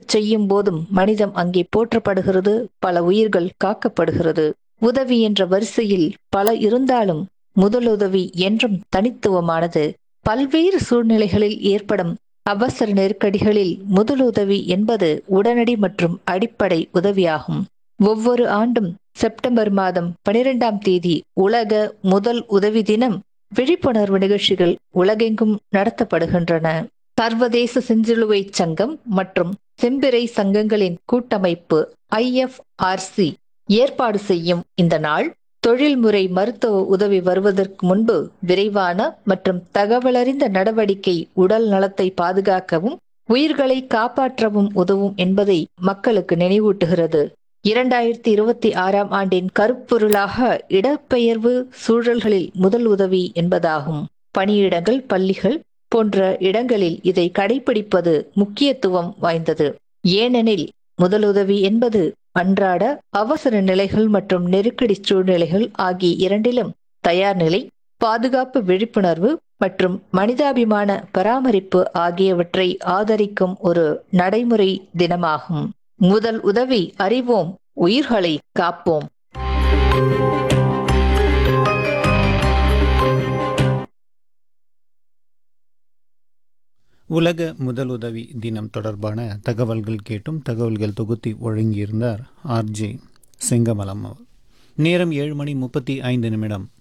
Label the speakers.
Speaker 1: செய்யும் போதும் மனிதம் அங்கே போற்றப்படுகிறது பல உயிர்கள் காக்கப்படுகிறது உதவி என்ற வரிசையில் பல இருந்தாலும் முதலுதவி என்றும் தனித்துவமானது பல்வேறு சூழ்நிலைகளில் ஏற்படும் அவசர நெருக்கடிகளில் முதலுதவி என்பது உடனடி மற்றும் அடிப்படை உதவியாகும் ஒவ்வொரு ஆண்டும் செப்டம்பர் மாதம் பனிரெண்டாம் தேதி உலக முதல் உதவி தினம் விழிப்புணர்வு நிகழ்ச்சிகள் உலகெங்கும் நடத்தப்படுகின்றன சர்வதேச செஞ்சிலுவை சங்கம் மற்றும் செம்பிறை சங்கங்களின் கூட்டமைப்பு ஐஎஃப்ஆர்சி ஏற்பாடு செய்யும் இந்த நாள் தொழில்முறை மருத்துவ உதவி வருவதற்கு முன்பு விரைவான மற்றும் தகவலறிந்த நடவடிக்கை உடல் நலத்தை பாதுகாக்கவும் உயிர்களை காப்பாற்றவும் உதவும் என்பதை மக்களுக்கு நினைவூட்டுகிறது இரண்டாயிரத்தி இருபத்தி ஆறாம் ஆண்டின் கருப்பொருளாக இடப்பெயர்வு சூழல்களில் முதல் உதவி என்பதாகும் பணியிடங்கள் பள்ளிகள் போன்ற இடங்களில் இதை கடைபிடிப்பது முக்கியத்துவம் வாய்ந்தது ஏனெனில் முதலுதவி என்பது அன்றாட அவசர நிலைகள் மற்றும் நெருக்கடி சூழ்நிலைகள் ஆகிய இரண்டிலும் தயார் நிலை பாதுகாப்பு விழிப்புணர்வு மற்றும் மனிதாபிமான பராமரிப்பு ஆகியவற்றை ஆதரிக்கும் ஒரு நடைமுறை தினமாகும் முதல் உதவி அறிவோம் உயிர்களை காப்போம்
Speaker 2: உலக முதலுதவி தினம் தொடர்பான தகவல்கள் கேட்டும் தகவல்கள் தொகுத்தி வழங்கியிருந்தார் ஆர்ஜே செங்கமலம் அவர் நேரம் ஏழு மணி முப்பத்தி ஐந்து நிமிடம்